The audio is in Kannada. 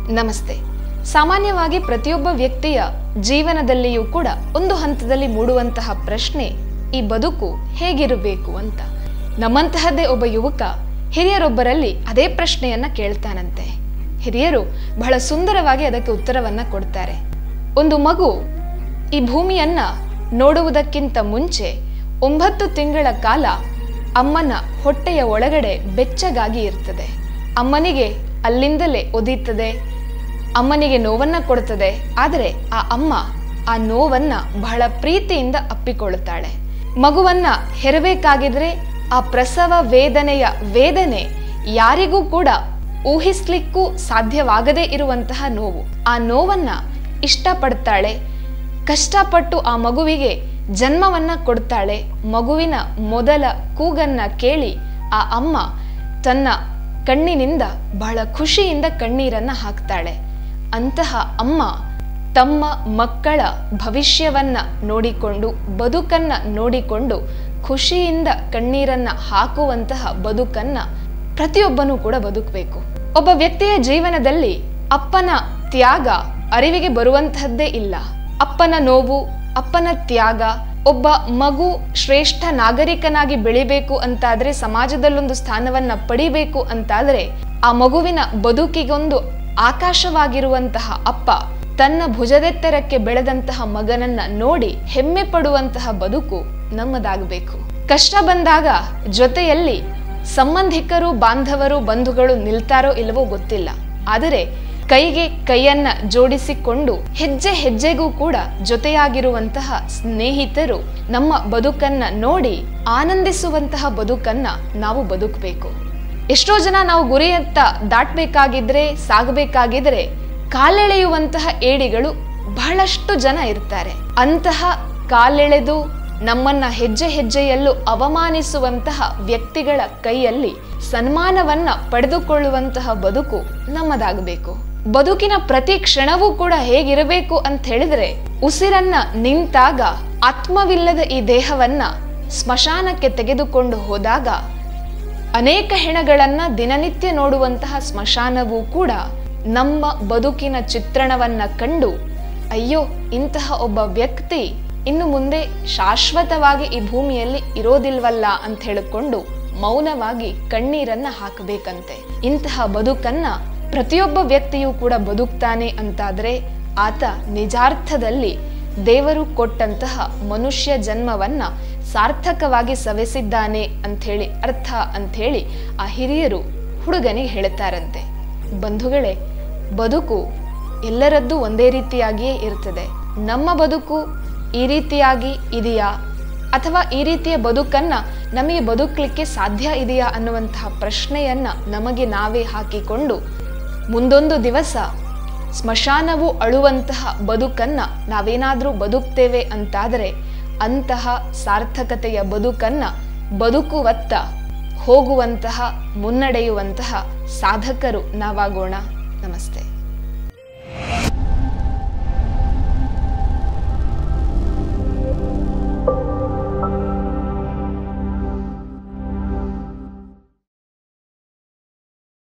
ನಮಸ್ತೆ ಸಾಮಾನ್ಯವಾಗಿ ಪ್ರತಿಯೊಬ್ಬ ವ್ಯಕ್ತಿಯ ಜೀವನದಲ್ಲಿಯೂ ಕೂಡ ಒಂದು ಹಂತದಲ್ಲಿ ಮೂಡುವಂತಹ ಪ್ರಶ್ನೆ ಈ ಬದುಕು ಹೇಗಿರಬೇಕು ಅಂತ ನಮ್ಮಂತಹದ್ದೇ ಒಬ್ಬ ಯುವಕ ಹಿರಿಯರೊಬ್ಬರಲ್ಲಿ ಅದೇ ಪ್ರಶ್ನೆಯನ್ನ ಕೇಳ್ತಾನಂತೆ ಹಿರಿಯರು ಬಹಳ ಸುಂದರವಾಗಿ ಅದಕ್ಕೆ ಉತ್ತರವನ್ನ ಕೊಡ್ತಾರೆ ಒಂದು ಮಗು ಈ ಭೂಮಿಯನ್ನ ನೋಡುವುದಕ್ಕಿಂತ ಮುಂಚೆ ಒಂಬತ್ತು ತಿಂಗಳ ಕಾಲ ಅಮ್ಮನ ಹೊಟ್ಟೆಯ ಒಳಗಡೆ ಬೆಚ್ಚಗಾಗಿ ಇರ್ತದೆ ಅಮ್ಮನಿಗೆ ಅಲ್ಲಿಂದಲೇ ಒದೀತದೆ ಅಮ್ಮನಿಗೆ ನೋವನ್ನ ಕೊಡ್ತದೆ ಆದರೆ ಆ ಅಮ್ಮ ಆ ನೋವನ್ನ ಬಹಳ ಪ್ರೀತಿಯಿಂದ ಅಪ್ಪಿಕೊಳ್ಳುತ್ತಾಳೆ ಮಗುವನ್ನ ಹೆರಬೇಕಾಗಿದ್ರೆ ಆ ಪ್ರಸವ ವೇದನೆಯ ವೇದನೆ ಯಾರಿಗೂ ಕೂಡ ಊಹಿಸ್ಲಿಕ್ಕೂ ಸಾಧ್ಯವಾಗದೇ ಇರುವಂತಹ ನೋವು ಆ ನೋವನ್ನ ಇಷ್ಟಪಡ್ತಾಳೆ ಕಷ್ಟಪಟ್ಟು ಆ ಮಗುವಿಗೆ ಜನ್ಮವನ್ನ ಕೊಡ್ತಾಳೆ ಮಗುವಿನ ಮೊದಲ ಕೂಗನ್ನ ಕೇಳಿ ಆ ಅಮ್ಮ ತನ್ನ ಕಣ್ಣಿನಿಂದ ಬಹಳ ಖುಷಿಯಿಂದ ಕಣ್ಣೀರನ್ನ ಹಾಕ್ತಾಳೆ ಅಂತಹ ಅಮ್ಮ ತಮ್ಮ ಮಕ್ಕಳ ಭವಿಷ್ಯವನ್ನ ನೋಡಿಕೊಂಡು ಬದುಕನ್ನ ನೋಡಿಕೊಂಡು ಖುಷಿಯಿಂದ ಕಣ್ಣೀರನ್ನ ಹಾಕುವಂತಹ ಬದುಕನ್ನ ಪ್ರತಿಯೊಬ್ಬನೂ ಕೂಡ ಬದುಕಬೇಕು ಒಬ್ಬ ವ್ಯಕ್ತಿಯ ಜೀವನದಲ್ಲಿ ಅಪ್ಪನ ತ್ಯಾಗ ಅರಿವಿಗೆ ಬರುವಂತಹದ್ದೇ ಇಲ್ಲ ಅಪ್ಪನ ನೋವು ಅಪ್ಪನ ತ್ಯಾಗ ಒಬ್ಬ ಮಗು ಶ್ರೇಷ್ಠ ನಾಗರಿಕನಾಗಿ ಬೆಳಿಬೇಕು ಅಂತಾದ್ರೆ ಸಮಾಜದಲ್ಲೊಂದು ಸ್ಥಾನವನ್ನ ಪಡಿಬೇಕು ಅಂತಾದ್ರೆ ಆ ಮಗುವಿನ ಬದುಕಿಗೊಂದು ಆಕಾಶವಾಗಿರುವಂತಹ ಅಪ್ಪ ತನ್ನ ಭುಜದೆತ್ತರಕ್ಕೆ ಬೆಳೆದಂತಹ ಮಗನನ್ನ ನೋಡಿ ಹೆಮ್ಮೆ ಪಡುವಂತಹ ಬದುಕು ನಮ್ಮದಾಗಬೇಕು ಕಷ್ಟ ಬಂದಾಗ ಜೊತೆಯಲ್ಲಿ ಸಂಬಂಧಿಕರು ಬಾಂಧವರು ಬಂಧುಗಳು ನಿಲ್ತಾರೋ ಇಲ್ಲವೋ ಗೊತ್ತಿಲ್ಲ ಆದರೆ ಕೈಗೆ ಕೈಯನ್ನ ಜೋಡಿಸಿಕೊಂಡು ಹೆಜ್ಜೆ ಹೆಜ್ಜೆಗೂ ಕೂಡ ಜೊತೆಯಾಗಿರುವಂತಹ ಸ್ನೇಹಿತರು ನಮ್ಮ ಬದುಕನ್ನ ನೋಡಿ ಆನಂದಿಸುವಂತಹ ಬದುಕನ್ನ ನಾವು ಬದುಕಬೇಕು ಎಷ್ಟೋ ಜನ ನಾವು ಗುರಿಯತ್ತ ದಾಟ್ಬೇಕಾಗಿದ್ರೆ ಸಾಗಬೇಕಾಗಿದ್ರೆ ಕಾಲೆಳೆಯುವಂತಹ ಏಡಿಗಳು ಬಹಳಷ್ಟು ಜನ ಇರ್ತಾರೆ ಅಂತಹ ಕಾಲೆಳೆದು ನಮ್ಮನ್ನ ಹೆಜ್ಜೆ ಹೆಜ್ಜೆಯಲ್ಲೂ ಅವಮಾನಿಸುವಂತಹ ವ್ಯಕ್ತಿಗಳ ಕೈಯಲ್ಲಿ ಸನ್ಮಾನವನ್ನ ಪಡೆದುಕೊಳ್ಳುವಂತಹ ಬದುಕು ನಮ್ಮದಾಗಬೇಕು ಬದುಕಿನ ಪ್ರತಿ ಕ್ಷಣವೂ ಕೂಡ ಹೇಗಿರಬೇಕು ಅಂತ ಹೇಳಿದ್ರೆ ಉಸಿರನ್ನ ನಿಂತಾಗ ಆತ್ಮವಿಲ್ಲದ ಈ ದೇಹವನ್ನ ಸ್ಮಶಾನಕ್ಕೆ ತೆಗೆದುಕೊಂಡು ಹೋದಾಗ ಅನೇಕ ಹೆಣಗಳನ್ನ ದಿನನಿತ್ಯ ನೋಡುವಂತಹ ಸ್ಮಶಾನವೂ ಕೂಡ ನಮ್ಮ ಬದುಕಿನ ಚಿತ್ರಣವನ್ನ ಕಂಡು ಅಯ್ಯೋ ಇಂತಹ ಒಬ್ಬ ವ್ಯಕ್ತಿ ಇನ್ನು ಮುಂದೆ ಶಾಶ್ವತವಾಗಿ ಈ ಭೂಮಿಯಲ್ಲಿ ಇರೋದಿಲ್ವಲ್ಲ ಅಂತ ಹೇಳಿಕೊಂಡು ಮೌನವಾಗಿ ಕಣ್ಣೀರನ್ನ ಹಾಕಬೇಕಂತೆ ಇಂತಹ ಬದುಕನ್ನ ಪ್ರತಿಯೊಬ್ಬ ವ್ಯಕ್ತಿಯೂ ಕೂಡ ಬದುಕ್ತಾನೆ ಅಂತಾದ್ರೆ ಆತ ನಿಜಾರ್ಥದಲ್ಲಿ ದೇವರು ಕೊಟ್ಟಂತಹ ಮನುಷ್ಯ ಜನ್ಮವನ್ನ ಸಾರ್ಥಕವಾಗಿ ಸವೆಸಿದ್ದಾನೆ ಅಂಥೇಳಿ ಅರ್ಥ ಅಂಥೇಳಿ ಆ ಹಿರಿಯರು ಹುಡುಗನಿಗೆ ಹೇಳ್ತಾರಂತೆ ಬಂಧುಗಳೇ ಬದುಕು ಎಲ್ಲರದ್ದು ಒಂದೇ ರೀತಿಯಾಗಿಯೇ ಇರ್ತದೆ ನಮ್ಮ ಬದುಕು ಈ ರೀತಿಯಾಗಿ ಇದೆಯಾ ಅಥವಾ ಈ ರೀತಿಯ ಬದುಕನ್ನ ನಮಗೆ ಬದುಕಲಿಕ್ಕೆ ಸಾಧ್ಯ ಇದೆಯಾ ಅನ್ನುವಂತಹ ಪ್ರಶ್ನೆಯನ್ನ ನಮಗೆ ನಾವೇ ಹಾಕಿಕೊಂಡು ಮುಂದೊಂದು ದಿವಸ ಸ್ಮಶಾನವು ಅಳುವಂತಹ ಬದುಕನ್ನ ನಾವೇನಾದ್ರೂ ಬದುಕ್ತೇವೆ ಅಂತಾದರೆ ಅಂತಹ ಸಾರ್ಥಕತೆಯ ಬದುಕನ್ನ ಬದುಕುವತ್ತ ಹೋಗುವಂತಹ ಮುನ್ನಡೆಯುವಂತಹ ಸಾಧಕರು ನಾವಾಗೋಣ ನಮಸ್ತೆ